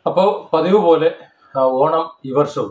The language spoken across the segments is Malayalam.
അപ്പോൾ പതിവ് പോലെ ആ, ഓണം ഈ വർഷവും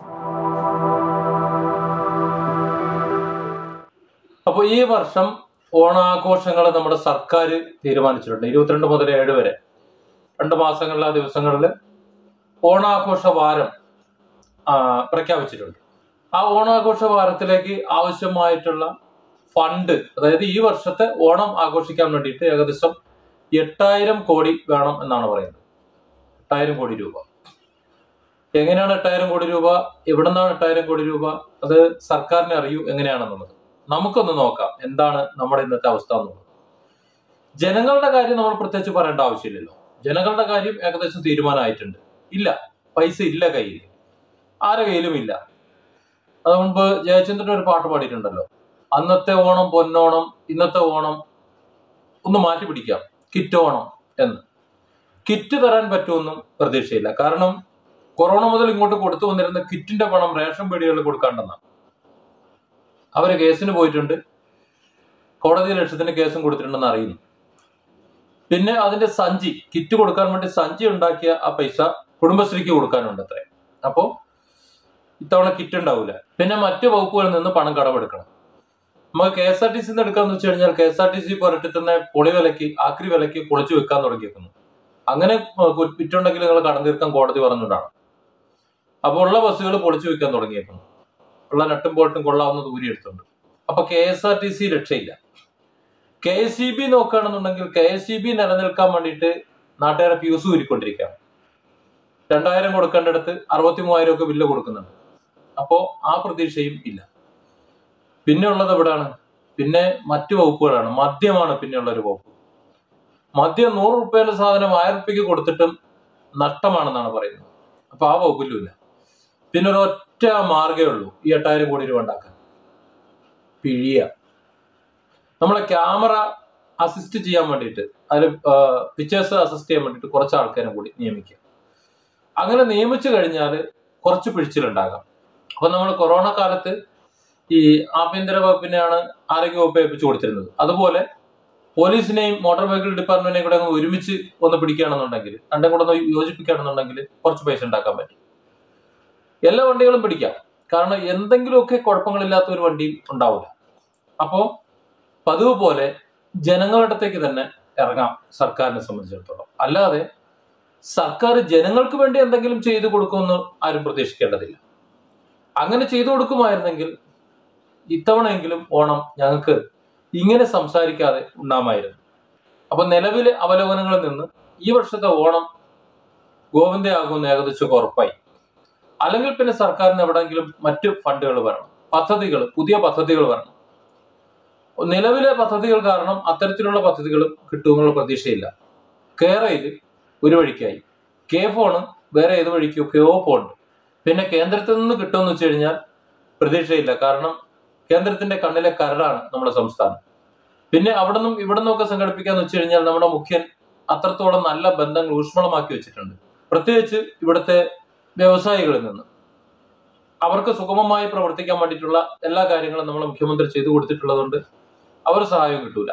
അപ്പോൾ ഈ വർഷം ഓണാഘോഷങ്ങൾ നമ്മുടെ സർക്കാർ തീരുമാനിച്ചിട്ടുണ്ട് ഇരുപത്തിരണ്ട് മുതൽ ഏഴ് വരെ രണ്ട് മാസങ്ങളിലെ ആ ദിവസങ്ങളിൽ ഓണാഘോഷ വാരം ആ, പ്രഖ്യാപിച്ചിട്ടുണ്ട് ആ ഓണാഘോഷ വാരത്തിലേക്ക് ആവശ്യമായിട്ടുള്ള ഫണ്ട് അതായത് ഈ വർഷത്തെ ഓണം ആഘോഷിക്കാൻ വേണ്ടിയിട്ട് ഏകദേശം എട്ടായിരം കോടി വേണം എന്നാണ് പറയുന്നത് എട്ടായിരം കോടി രൂപ എങ്ങനെയാണ് എട്ടായിരം കോടി രൂപ എവിടെ നിന്നാണ് എട്ടായിരം കോടി രൂപ അത് സർക്കാരിനെ അറിയൂ എങ്ങനെയാണെന്നുള്ളത് നമുക്കൊന്ന് നോക്കാം എന്താണ് നമ്മുടെ ഇന്നത്തെ അവസ്ഥ എന്നുള്ളത് ജനങ്ങളുടെ കാര്യം നമ്മൾ പ്രത്യേകിച്ച് പറയേണ്ട ആവശ്യമില്ലല്ലോ ജനങ്ങളുടെ കാര്യം ഏകദേശം തീരുമാനമായിട്ടുണ്ട് ഇല്ല പൈസ ഇല്ല കയ്യിൽ ആരെ കയ്യിലും ഇല്ല അത് മുമ്പ് ജയചന്ദ്രൻ ഒരു പാട്ട് പാടിയിട്ടുണ്ടല്ലോ അന്നത്തെ ഓണം പൊന്നോണം ഇന്നത്തെ ഓണം ഒന്ന് മാറ്റി പിടിക്കാം കിറ്റ് ഓണം എന്ന് കിറ്റ് തരാൻ പറ്റുമെന്നും പ്രതീക്ഷയില്ല കാരണം കൊറോണ മുതൽ ഇങ്ങോട്ട് കൊടുത്തു വന്നിരുന്ന കിറ്റിന്റെ പണം റേഷൻ പീടികളിൽ കൊടുക്കാണ്ടെന്നാണ് അവര് കേസിന് പോയിട്ടുണ്ട് കോടതി ലക്ഷ്യത്തിന് കേസും കൊടുത്തിട്ടുണ്ടെന്ന് അറിയുന്നു പിന്നെ അതിന്റെ സഞ്ചി കിറ്റ് കൊടുക്കാൻ വേണ്ടി സഞ്ചി ഉണ്ടാക്കിയ ആ പൈസ കുടുംബശ്രീക്ക് കൊടുക്കാനുണ്ട് അത്രേ അപ്പോ ഇത്തവണ കിറ്റ് ഉണ്ടാവില്ല പിന്നെ മറ്റു വകുപ്പുകളിൽ നിന്ന് പണം കടമെടുക്കണം നമുക്ക് കെ എസ് ആർ ടി സിന്ന് എടുക്കാന്ന് വെച്ച് കഴിഞ്ഞാൽ K S R T C പുരട്ടി തന്നെ പൊളി വിലക്ക് ആക്രി വിലക്ക് പൊളിച്ചു വെക്കാൻ തുടങ്ങിയിരിക്കുന്നു അങ്ങനെ ഏഹ്, കു- വിറ്റുണ്ടെങ്കിൽ നിങ്ങൾ കടം തീർക്കാൻ കോടതി പറഞ്ഞുകൊണ്ടാണ് അപ്പൊ ഉള്ള ബസ്സുകൾ പൊളിച്ചു വെക്കാൻ തുടങ്ങിയേക്കുന്നു ഉള്ള നട്ടും ബോൾട്ടും കൊള്ളാവുന്ന ദൂരി എടുത്തുണ്ട് അപ്പൊ K S R T C രക്ഷയില്ല കെ എസ് സി ബി നോക്കുകയാണെന്നുണ്ടെങ്കിൽ കെ എസ് സി ബി നിലനിൽക്കാൻ വേണ്ടിയിട്ട് നാട്ടുകാരെ ഫ്യൂസ് ഊരിക്കൊണ്ടിരിക്കുകയാണ് രണ്ടായിരം കൊടുക്കേണ്ടടുത്ത് അറുപത്തി മൂവായിരം ഒക്കെ ബില്ല് കൊടുക്കുന്നുണ്ട് അപ്പോ ആ പ്രതീക്ഷയും ഇല്ല പിന്നെ ഉള്ളത് എവിടാണ് പിന്നെ മറ്റു വകുപ്പുകളാണ് മദ്യമാണ് പിന്നെയുള്ള ഒരു വകുപ്പ് മദ്യം നൂറ് റുപ്യയുടെ സാധനം ആയിരം റുപ്യക്ക് കൊടുത്തിട്ടും നഷ്ടമാണെന്നാണ് പറയുന്നത് അപ്പൊ ആ വകുപ്പിലും ഇല്ല പിന്നെ ഒരു ഒറ്റ മാർഗേ ഉള്ളൂ ഈ എട്ടായിരം കോടി രൂപ ഉണ്ടാക്കാൻ പിഴിയ നമ്മളെ ക്യാമറ അസിസ്റ്റ് ചെയ്യാൻ വേണ്ടിയിട്ട് അതിൽ പിക്ചേഴ്സ് അസിസ്റ്റ് ചെയ്യാൻ വേണ്ടിയിട്ട് കുറച്ച് ആൾക്കാരും കൂടി നിയമിക്കുക അങ്ങനെ നിയമിച്ചു കഴിഞ്ഞാൽ കുറച്ച് പിഴിച്ചിലുണ്ടാകാം അപ്പൊ നമ്മൾ കൊറോണ കാലത്ത് ഈ ആഭ്യന്തര വകുപ്പിനെയാണ് ആരോഗ്യ വകുപ്പ് ഏൽപ്പിച്ചു കൊടുത്തിരുന്നത് അതുപോലെ പോലീസിനെയും മോട്ടോർ വെഹിക്കിൾ ഡിപ്പാർട്ട്മെന്റിനെയും കൂടെ അങ്ങ് ഒരുമിച്ച് ഒന്ന് പിടിക്കുകയാണെന്നുണ്ടെങ്കിൽ രണ്ടും കൂടെ ഒന്ന് യോജിപ്പിക്കുകയാണെന്നുണ്ടെങ്കിൽ കുറച്ച് പൈസ ഉണ്ടാക്കാൻ പറ്റും എല്ലാ വണ്ടികളും പിടിക്കാം കാരണം എന്തെങ്കിലുമൊക്കെ കുഴപ്പങ്ങളില്ലാത്ത ഒരു വണ്ടിയും ഉണ്ടാവില്ല അപ്പോ പതിവ് പോലെ ജനങ്ങളുടെ അടുത്തേക്ക് തന്നെ ഇറങ്ങാം സർക്കാരിനെ സംബന്ധിച്ചിടത്തോളം അല്ലാതെ സർക്കാർ ജനങ്ങൾക്ക് വേണ്ടി എന്തെങ്കിലും ചെയ്തു കൊടുക്കുമെന്ന് ആരും പ്രതീക്ഷിക്കേണ്ടതില്ല അങ്ങനെ ചെയ്തു കൊടുക്കുമായിരുന്നെങ്കിൽ ഇത്തവണയെങ്കിലും ഓണം ഞങ്ങൾക്ക് ഇങ്ങനെ സംസാരിക്കാതെ ഉണ്ടാമായിരുന്നു അപ്പൊ നിലവിലെ അവലോകനങ്ങളിൽ നിന്ന് ഈ വർഷത്തെ ഓണം ഗോവിന്ദയാകുമെന്ന് ഏകദേശം ഉറപ്പായി അല്ലെങ്കിൽ പിന്നെ സർക്കാരിന് എവിടെയെങ്കിലും മറ്റ് ഫണ്ടുകൾ വരണം പദ്ധതികൾ പുതിയ പദ്ധതികൾ വരണം നിലവിലെ പദ്ധതികൾ കാരണം അത്തരത്തിലുള്ള പദ്ധതികളും കിട്ടുമെന്നുള്ള പ്രതീക്ഷയില്ല കേരയിൽ ഒരു വഴിക്കായി കെ ഫോണ് വേറെ ഏത് വഴിക്കൊക്കെയോ പോകുന്നുണ്ട് പിന്നെ കേന്ദ്രത്തിൽ നിന്ന് കിട്ടുമെന്ന് വെച്ച് കഴിഞ്ഞാൽ പ്രതീക്ഷയില്ല കാരണം കേന്ദ്രത്തിന്റെ കണ്ണിലെ കരടാണ് നമ്മുടെ സംസ്ഥാനം പിന്നെ അവിടെ നിന്നും ഇവിടെ നിന്നൊക്കെ സംഘടിപ്പിക്കാന്ന് വെച്ച് കഴിഞ്ഞാൽ നമ്മുടെ മുഖ്യൻ അത്രത്തോളം നല്ല ബന്ധങ്ങൾ ഊഷ്മളമാക്കി വെച്ചിട്ടുണ്ട് പ്രത്യേകിച്ച് ഇവിടുത്തെ വ്യവസായികളിൽ നിന്ന് അവർക്ക് സുഗമമായി പ്രവർത്തിക്കാൻ വേണ്ടിയിട്ടുള്ള എല്ലാ കാര്യങ്ങളും നമ്മളെ മുഖ്യമന്ത്രി ചെയ്തു കൊടുത്തിട്ടുള്ളതുകൊണ്ട് അവർ സഹായം കിട്ടൂല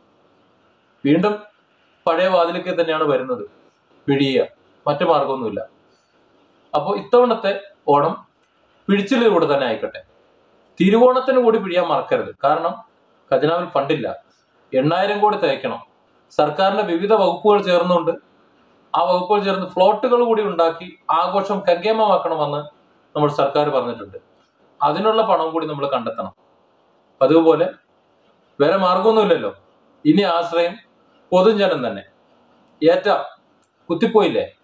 വീണ്ടും പഴയ വാതിലേക്ക് തന്നെയാണ് വരുന്നത് പിഴിയുക മറ്റു മാർഗമൊന്നുമില്ല അപ്പോൾ ഇത്തവണത്തെ ഓണം പിഴിച്ചിലൂടെ തന്നെ ആയിക്കട്ടെ തിരുവോണത്തിന് കൂടി പിഴിയാൻ മറക്കരുത് കാരണം ഖജനാവിൽ ഫണ്ടില്ല എണ്ണായിരം കോടി തയ്ക്കണം സർക്കാരിന്റെ വിവിധ വകുപ്പുകൾ ചേർന്നുകൊണ്ട് ആ വകുപ്പുകൾ ചേർന്ന് ഫ്ലോട്ടുകൾ കൂടി ഉണ്ടാക്കി ആഘോഷം കങ്കേമമാക്കണമെന്ന് നമ്മൾ സർക്കാർ പറഞ്ഞിട്ടുണ്ട് അതിനുള്ള പണം കൂടി നമ്മൾ കണ്ടെത്തണം അതുപോലെ വേറെ മാർഗമൊന്നുമില്ലല്ലോ ഇനി ആശ്രയം പൊതുജനം തന്നെ ഏറ്റ കുത്തിപ്പോയില്ലേ